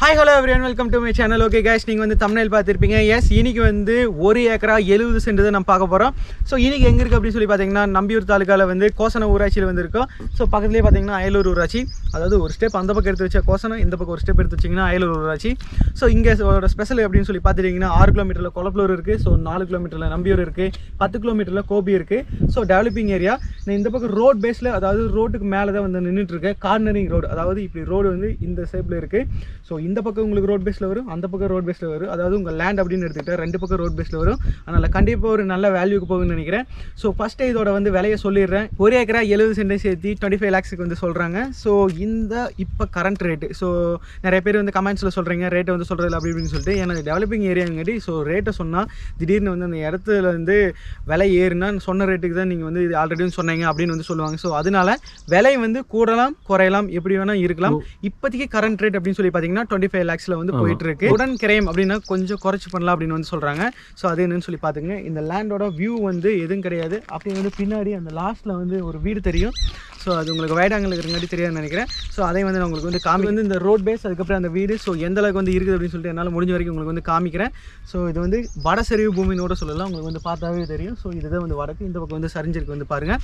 hi hello everyone welcome to my channel okay கேஷ் நீங்கள் வந்து தமிழில் பார்த்துருப்பீங்க எஸ் இன்னைக்கு வந்து ஒரு ஏக்கரா எழுபது சென்ட் தான் நம்ம பார்க்க போகிறோம் ஸோ இன்னைக்கு எங்கே இருக்குது அப்படின்னு சொல்லி பார்த்தீங்கன்னா நம்பியூர் தாலுக்காவில் வந்து கோசன ஊராட்சியில் வந்து இருக்கோம் ஸோ பக்கத்துலேயே பார்த்தீங்கன்னா அயலூர் ஊராட்சி அதாவது ஒரு ஸ்டெப் அந்த பக்கம் எடுத்து வச்சா கோசனம் இந்த பக்கம் ஒரு ஸ்டெப் எடுத்து வச்சிங்கன்னா அயலூர் ஊராட்சி ஸோ இங்கே ஒரு ஸ்பெஷல் அப்படின்னு சொல்லி பார்த்துட்டிங்கன்னா ஆறு கிலோமீட்டரில் கொலப்பலூர் இருக்குது ஸோ நாலு கிலோமீட்டரில் நம்பியூர் இருக்குது பத்து கிலோமீட்டரில் கோபி இருக்குது ஸோ டெவலப்பிங் ஏரியா நான் இந்த பக்கம் ரோட் பேஸில் அதாவது ரோட்டுக்கு மேலே தான் வந்து நின்றுட்டு இருக்கேன் கார்னரிங் ரோடு அதாவது இப்படி ரோடு வந்து இந்த ஷேப்பில் இருக்குது ஸோ இந்த பக்கம் உங்களுக்கு ரோட் பேஸில் வரும் அந்த பக்கம் ரோட் பேஸில் வரும் அதாவது உங்கள் லேண்ட் அப்படின்னு எடுத்துக்கிட்டா ரெண்டு பக்கம் ரோட் பேஸில் வரும் அதனால் கண்டிப்பாக ஒரு நல்ல வேல்யூக்கு போகும்னு நினைக்கிறேன் ஸோ ஃபஸ்ட்டு இதோட வந்து விலையை சொல்லிடுறேன் ஒரு ஏக்கரா எழுபது சென்டை சேர்த்து டுவெண்ட்டி ஃபைவ் லேக்ஸுக்கு வந்து சொல்கிறாங்க ஸோ இந்த இப்போ கரண்ட் ரேட்டு ஸோ நிறைய பேர் வந்து கமெண்ட்ஸில் சொல்கிறீங்க ரேட்டை வந்து சொல்கிறது அப்படி இப்படின்னு சொல்லிட்டு ஏன்னா டெவலப்பிங் ஏரியாங்காட்டி ஸோ ரேட்டை சொன்னால் திடீர்னு வந்து அந்த இடத்துல வந்து விலை ஏறுனா சொன்ன ரேட்டுக்கு தான் நீங்கள் வந்து இது ஆல்ரெடி சொன்னீங்க அப்படின்னு வந்து சொல்லுவாங்க ஸோ அதனால விலை வந்து கூடலாம் குறையலாம் எப்படி வேணால் இருக்கலாம் இப்போதைக்கு கரண்ட் ரேட் அப்படின்னு சொல்லி பார்த்தீங்கன்னா டுவெண்ட்டி ஃபைவ் லேக்ஸில் வந்து போயிட்டு இருக்கு உடன் கிரையம் அப்படின்னா கொஞ்சம் குறைச்சி பண்ணலாம் அப்படின்னு வந்து சொல்கிறாங்க ஸோ அது என்னன்னு சொல்லி பார்த்துங்க இந்த லேண்டோட வியூ வந்து எதுவும் கிடையாது அப்படி வந்து பின்னாடி அந்த லாஸ்ட்டில் வந்து ஒரு வீடு தெரியும் ஸோ அது உங்களுக்கு வைடாங்கல் இருக்கிறங்காட்டி தெரியாதுன்னு நினைக்கிறேன் ஸோ அதை வந்து நான் உங்களுக்கு வந்து காமி வந்து இந்த ரோட் பேஸ் அதுக்கப்புறம் அந்த வீடு ஸோ எந்த அளவுக்கு வந்து இருக்குது அப்படின்னு சொல்லிட்டு என்னால் முடிஞ்ச வரைக்கும் உங்களுக்கு வந்து காமிக்கிறேன் ஸோ இது வந்து வடசரிவு பூமின்னு கூட சொல்லலாம் உங்களுக்கு வந்து பார்த்தாவே தெரியும் ஸோ இதுதான் வந்து வடக்கு இந்த பக்கம் வந்து சரிஞ்சிருக்கு வந்து பாருங்கள்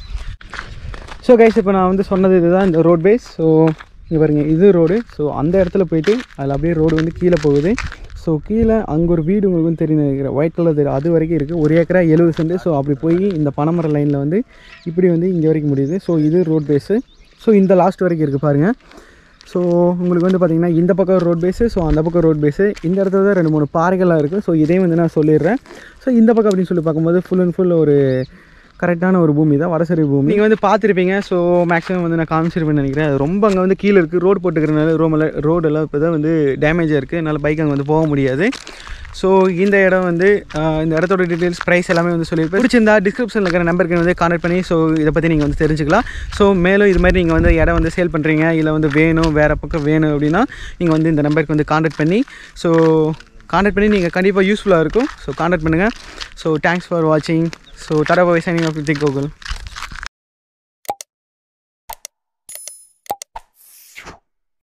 ஸோ கைஸ் இப்போ நான் வந்து சொன்னது இதுதான் இந்த ரோட் பேஸ் ஸோ இங்கே பாருங்க இது ரோடு ஸோ அந்த இடத்துல போயிட்டு அதில் அப்படியே ரோடு வந்து கீழே போகுது ஸோ கீழே அங்கே ஒரு வீடு உங்களுக்கு வந்து தெரியும் நினைக்கிறேன் ஒயிட் கலர் தெரியும் அது வரைக்கும் இருக்குது ஒரு ஏக்கரா எழுபது சென்ட் ஸோ அப்படி போய் இந்த பனைமர லைனில் வந்து இப்படி வந்து இங்கே வரைக்கும் முடியுது ஸோ இது ரோட் பேஸு ஸோ இந்த லாஸ்ட் வரைக்கும் இருக்குது பாருங்கள் ஸோ உங்களுக்கு வந்து பார்த்திங்கன்னா இந்த பக்கம் ரோட் பேஸு ஸோ அந்த பக்கம் ரோட் பேஸு இந்த இடத்துல தான் ரெண்டு மூணு பாறைகள்லாம் இருக்குது ஸோ இதையும் வந்து நான் சொல்லிடுறேன் ஸோ இந்த பக்கம் அப்படின்னு சொல்லி பார்க்கும்போது ஃபுல் அண்ட் ஃபுல் ஒரு கரெக்டான ஒரு பூமி தான் வடசரி பூமி நீங்கள் வந்து பார்த்துருப்பீங்க ஸோ மேக்ஸிமம் வந்து நான் காமிச்சிருப்பேன்னு நினைக்கிறேன் அது ரொம்ப அங்கே வந்து கீழே இருக்குது ரோடு போட்டுக்கிறனால ரோமில் ரோடெல்லாம் இப்போ தான் வந்து டேமேஜாக இருக்குது என்னால் பைக் அங்கே வந்து போக முடியாது ஸோ இந்த இடம் வந்து ஆஹ், இந்த இடத்தோட டீட்டெயில்ஸ் ப்ரைஸ் எல்லாமே வந்து சொல்லியிருப்பேன் பிடிச்சிருந்தா டிஸ்கிரிப்ஷனில் இருக்கிற நம்பருக்கு வந்து கான்டாக்ட் பண்ணி ஸோ இதை பற்றி நீங்கள் வந்து தெரிஞ்சுக்கலாம் ஸோ மேலும் இது மாதிரி நீங்கள் வந்து இடம் வந்து சேல் பண்ணுறீங்க இல்லை வந்து வேணும் வேறு பக்கம் வேணும் அப்படின்னா நீங்கள் வந்து இந்த நம்பருக்கு வந்து கான்டாக்ட் பண்ணி ஸோ கான்டாக்ட் பண்ணி நீங்கள் கண்டிப்பாக யூஸ்ஃபுல்லாக இருக்கும் ஸோ கான்டாக்ட் பண்ணுங்கள் ஸோ தேங்க்ஸ் ஃபார் வாட்சிங் ஸோ தடவை சைனிங் ஆஃப் தி கோகுல்